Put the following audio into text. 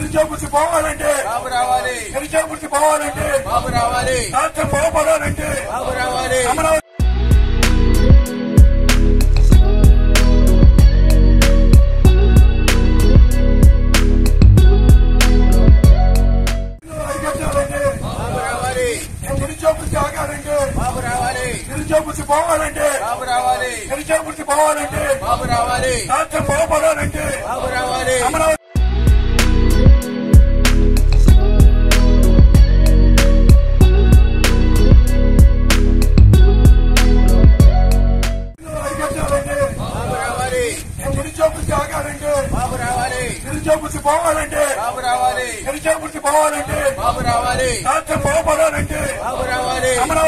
నిరుద్యోగృతి పోవాలంటే బాబు రావాలి నిరుద్యోగృతి పోవాలంటే బాబు రావాలి రాష్ట్రం బాగుపడాలంటే బాబు రావాలి అమరావతి అరికట్టాలంటే బాబు రావాలి నిరుద్యోగృతి ఆగాలంటే బాబు రావాలి నిరుద్యోగృతి పోవాలంటే బాబు రావాలి నిరుద్యోగృతి పోవాలంటే బాబు రావాలి రాష్ట్రం బాగుపడాలంటే బాబు రావాలి అమరావతి అరికట్టాలంటే బాబు రావాలి నిరుద్యోగృతి ఆగాలంటే బాబు రావాలి నిరుద్యోగృతి పోవాలంటే బాబు రావాలి నిరుద్యోగృతి పోవాలంటే బాబు రావాలి రాష్ట్రం బాగుపడాలంటే బాబు రావాలి అమరావతి